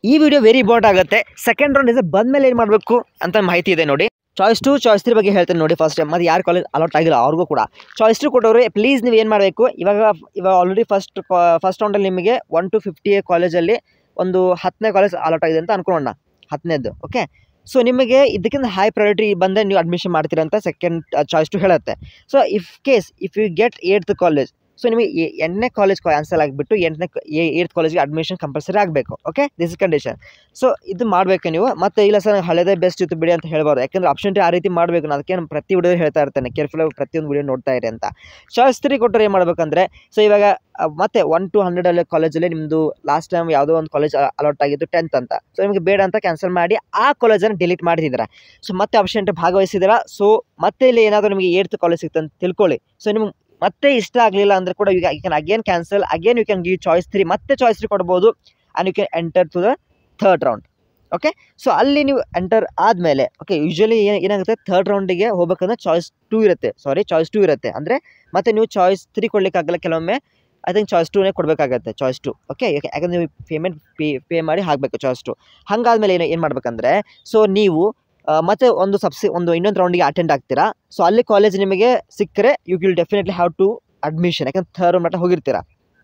ಈ video very important ಆಗುತ್ತೆ second round result ಬಂದಮೇಲೆ ಏನು ಮಾಡಬೇಕು ಅಂತ ಮಾಹಿತಿ ಇದೆ ನೋಡಿ ಚಾಯ್ಸ್ ಟು ಚಾಯ್ಸ್ ತ್ರೀ ಬಗ್ಗೆ ಹೇಳ್ತೇನೆ ನೋಡಿ ಫಸ್ಟ್ ಮತ್ತು ಯಾರು ಕಾಲೇಜ್ ಅಲಾಟ್ ಆಗಿಲ್ಲ ಅವ್ರಿಗೂ ಕೂಡ ಚಾಯ್ಸ್ ಟು ಕೊಟ್ಟವರು ಪ್ಲೀಸ್ ನೀವು ಏನು ಮಾಡಬೇಕು ಇವಾಗ ಇವಾಗ ಆಲ್ರೆಡಿ ಫಸ್ಟ್ ಫಸ್ಟ್ ರೌಂಡಲ್ಲಿ ನಿಮಗೆ ಒನ್ ಟು ಫಿಫ್ಟಿ ಕಾಲೇಜಲ್ಲಿ ಒಂದು ಹತ್ತನೇ ಕಾಲೇಜ್ ಅಲಾಟ್ ಆಗಿದೆ ಅಂತ ಅನ್ಕೊಳ್ಳೋಣ ಹತ್ತನೇದು ಓಕೆ ಸೊ ನಿಮಗೆ ಇದಕ್ಕಿಂತ ಹೈ ಪ್ರಯಾರಿಟಿ ಬಂದರೆ ನೀವು ಅಡ್ಮಿಷನ್ ಮಾಡ್ತೀರಾ ಅಂತ ಸೆಕೆಂಡ್ ಚಾಯ್ಸ್ ಟು ಹೇಳುತ್ತೆ so if case if you get eighth college so ನಿಮಗೆ ಎ- ಎಂಟನೇ ಕಾಲೇಜ್ ಕ್ಯಾನ್ಸಲ್ ಆಗಿಬಿಟ್ಟು ಎಂಟನೇ ಏಯ್ತ್ ಕಾಲೇಜ್ಗೆ ಅಡ್ಮಿಷನ್ ಕಂಪಲ್ಸರಿ ಆಗಬೇಕು okay this is condition so ಇದು ಮಾಡಬೇಕು ನೀವು ಮತ್ತೆ ಇಲ್ಲ ಸರ್ ಹಳೆದೇ ಬೆಸ್ಟ್ ಇತ್ತು ಬಿಡಿ ಅಂತ ಹೇಳ್ಬಾರ್ದು ಯಾಕಂದ್ರೆ ಆಪ್ಷನ್ ಆ ರೀತಿ ಮಾಡಬೇಕು ನಾನು ಅದಕ್ಕೆ ನಾನು ಪ್ರತಿ ವಿಡಿಯೋ ಹೇಳ್ತಾ ಇರ್ತೇನೆ ಕೇರ್ಫುಲ್ ಪ್ರತಿಯೊಂದು ವಿಡಿಯೋ ನೋಡ್ತಾ ಇರಿ ಅಂತ ಚಾಯ್ಸ್ ತ್ರೀ ಕೊಟ್ಟರೆ ಏನು ಮಾಡ್ಬೇಕಂದ್ರೆ ಸೊ ಇವಾಗ ಆ, ಮತ್ತೆ ಒನ್ ಟು ಹಂಡ್ರೆಡಲ್ಲಿ ಕಾಲೇಜಲ್ಲಿ ನಿಮ್ಮದು ಲಾಸ್ಟ್ ಟೈಮ್ ಯಾವುದೋ ಒಂದು ಕಾಲೇಜ್ ಅಲಾಟ್ ಆಗಿದ್ದು ಟೆಂತ್ ಅಂತ ಸೊ ನಿಮಗೆ ಬೇಡ ಅಂತ ಕ್ಯಾನ್ಸಲ್ ಮಾಡಿ ಆ ಕಾಲೇಜನ್ನು ಡಿಲೀಟ್ ಮಾಡಿದ್ದೀರಾ ಸೊ ಮತ್ತೆ ಆಪ್ಷನ್ ಭಾಗವಹಿಸಿದ್ದೀರಾ ಸೊ ಮತ್ತೆ ಇಲ್ಲಿ ಏನಾದರೂ ನಿಮಗೆ ಏಟ್ತ್ ಕಾಲೇಜ್ ಸಿಕ್ತು ಅಂತ ತಿಳ್ಕೊಳ್ಳಿ ಸೊ ನಿಮ್ಗೆ ಮತ್ತೆ ಇಷ್ಟ ಆಗಲಿಲ್ಲ ಅಂದರೆ ಕೂಡ ಈಗ you can again cancel again you can give choice three ಮತ್ತೆ ಚಾಯ್ಸ್ ತ್ರೀ ಕೊಡ್ಬೋದು and you can enter to the third round okay so ಅಲ್ಲಿ ನೀವು ಎಂಟರ್ ಆದಮೇಲೆ ಓಕೆ ಯೂಶ್ವಲಿ ಏನು ಏನಾಗುತ್ತೆ ಥರ್ಡ್ ರೌಂಡಿಗೆ ಹೋಗ್ಬೇಕಂದ್ರೆ ಚಾಯ್ಸ್ ಟೂ ಇರುತ್ತೆ ಸಾರಿ ಚಾಯ್ಸ್ ಟೂ ಇರುತ್ತೆ ಅಂದರೆ ಮತ್ತೆ ನೀವು ಚಾಯ್ಸ್ ತ್ರೀ ಕೊಡಲಿಕ್ಕಾಗಲ್ಲ ಕೆಲವೊಮ್ಮೆ ಐ ಥಿಂಕ್ ಚಾಯ್ಸ್ ಟೂನೇ ಕೊಡಬೇಕಾಗತ್ತೆ ಚಾಯ್ಸ್ ಟು ಓಕೆ ಯಾಕಂದ್ರೆ ನೀವು ಪೇಮೆಂಟ್ ಪೇ ಪೇ ಮಾಡಿ ಹಾಕಬೇಕು ಚಾಯ್ಸ್ ಟು ಹಾಗಾದ್ಮೇಲೆ ಏನು ಏನು ಮಾಡ್ಬೇಕಂದ್ರೆ ಸೊ ನೀವು ಆ, ಮತ್ತೆ ಒಂದು ಸಬ್ಸಿ ಒಂದು ಇನ್ನೊಂದು ರೌಂಡಿಗೆ ಅಟೆಂಡ್ ಆಗ್ತೀರಾ ಸೊ ಅಲ್ಲಿ ಕಾಲೇಜ್ ನಿಮಗೆ ಸಿಕ್ಕರೆ you will definitely have to admission ಯಾಕಂದ್ರೆ ಥರ್ಡ್ ಮಟ್ಟ ಹೋಗಿರ್ತೀರಾ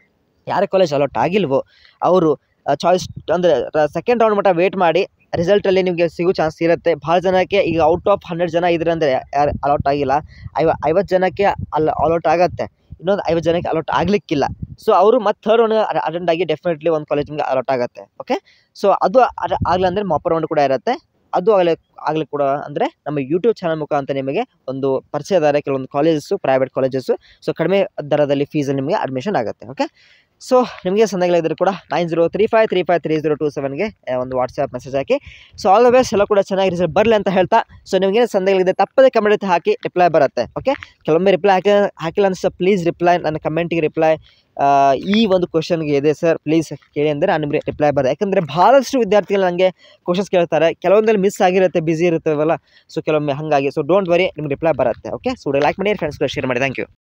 ಯಾರ ಕಾಲೇಜ್ ಅಲಾಟ್ ಆಗಿಲ್ವೋ ಅವರು ಚಾಯ್ಸ್ ಅಂದರೆ ಸೆಕೆಂಡ್ ರೌಂಡ್ ಮಟ್ಟ ವೇಟ್ ಮಾಡಿ ರಿಸಲ್ಟಲ್ಲಿ ನಿಮಗೆ ಸಿಗೋ ಚಾನ್ಸ್ ಇರುತ್ತೆ ಭಾಳ ಜನಕ್ಕೆ ಈಗ ಔಟ್ ಆಫ್ ಹಂಡ್ರೆಡ್ ಜನ ಇದ್ರೆ ಅಂದರೆ ಯಾರು ಅಲಾಟ್ ಆಗಿಲ್ಲ ಐವ ಐವತ್ತು ಜನಕ್ಕೆ ಅಲ್ಲ ಅಲಾಟ್ ಆಗತ್ತೆ ಇನ್ನೊಂದು ಐವತ್ತು ಜನಕ್ಕೆ ಅಲಾಟ್ ಆಗಲಿಕ್ಕಿಲ್ಲ ಸೊ ಅವರು ಮತ್ತೆ ಥರ್ಡ್ ರೌಂಡ್ ಅಟೆಂಡ್ ಆಗಿ ಡೆಫಿನೆಟ್ಲಿ ಒಂದು ಕಾಲೇಜ್ ನಿಮಗೆ ಅಲಾಟ್ ಆಗುತ್ತೆ ಓಕೆ ಸೊ ಅದು ಆಗಲ್ಲ ಅಂದರೆ ಮಾಪರ್ ರೌಂಡ್ ಕೂಡ ಇರುತ್ತೆ ಅದು ಆಗಲಿ ಆಗ್ಲಿಕ್ಕೆ ಕೂಡ ಅಂದರೆ ನಮ್ಮ ಯೂಟ್ಯೂಬ್ ಚಾನಲ್ ಮುಖಾಂತರ ನಿಮಗೆ ಒಂದು ಪರಿಚಯದಾರ ಕೆಲವೊಂದು ಕಾಲೇಜಸ್ಸು ಪ್ರೈವೇಟ್ ಕಾಲೇಜಸ್ಸು ಸೊ ಕಡಿಮೆ ದರದಲ್ಲಿ ಫೀಸಲ್ಲಿ ನಿಮಗೆ ಅಡ್ಮಿಷನ್ ಆಗುತ್ತೆ ಓಕೆ ಸೊ ನಿಮಗೆ ಸಂದೇಹಗಳಿದ್ರೆ ಕೂಡ nine zero three five three five three zero two ಸೆವೆನ್ಗೆ ಒಂದು ವಾಟ್ಸಪ್ ಮೆಸೇಜ್ ಹಾಕಿ ಸೊ ಆಲ್ ದ ಬೆಸ್ಟ್ ಎಲ್ಲ ಕೂಡ ಚೆನ್ನಾಗಿ ರಿಸಲ್ಟ್ ಬರಲಿ ಅಂತ ಹೇಳ್ತಾ ಸೊ ನಿಮಗೆ ಸಂದೇಹಗಳಿದೆ ತಪ್ಪದೆ ಕಮೆಂಟ್ ಹಾಕಿ ರಿಪ್ಲೈ ಬರುತ್ತೆ ಓಕೆ ಕೆಲವೊಮ್ಮೆ ರಿಪ್ಲೈ ಹಾಕಿ ಹಾಕಿಲ್ಲ ಅನ್ಸ ಪ್ಲೀಸ್ ರಿಪ್ಲೈ ನನ್ನ ಕಮೆಂಟಿಗೆ ರಿಪ್ಲೈ ಈ ಒಂದು ಕ್ವಶನ್ಗೆ ಇದೆ ಸರ್ ಪ್ಲೀಸ್ ಕೇಳಿ ಅಂದರೆ ನಾನು ನಿಮಗೆ ರಿಪ್ಲೈ ಬರ ಯಾಕಂದರೆ ಭಾಳಷ್ಟು ವಿದ್ಯಾರ್ಥಿಗಳು ನನಗೆ ಕ್ವಶನ್ಸ್ ಕೇಳ್ತಾರೆ ಕೆಲವೊಂದಲ್ಲಿ ಮಿಸ್ ಆಗಿರುತ್ತೆ ಬಿಸಿ ಇರುತ್ತವಲ್ಲ ಸೊ ಕೆಲವೊಮ್ಮೆ ಹಾಗಾಗಿ ಸೊ ಡೋಂಟ್ ವರಿ ನಿಮ್ಗೆ ರಿಪ್ಲೈ ಬರುತ್ತೆ ಓಕೆ ಸೊ ಲೈಕ್ ಮಾಡಿ ಫ್ರೆಂಡ್ಸ್ಗಳು ಶೇರ್ ಮಾಡಿ ಥ್ಯಾಂಕ್ ಯು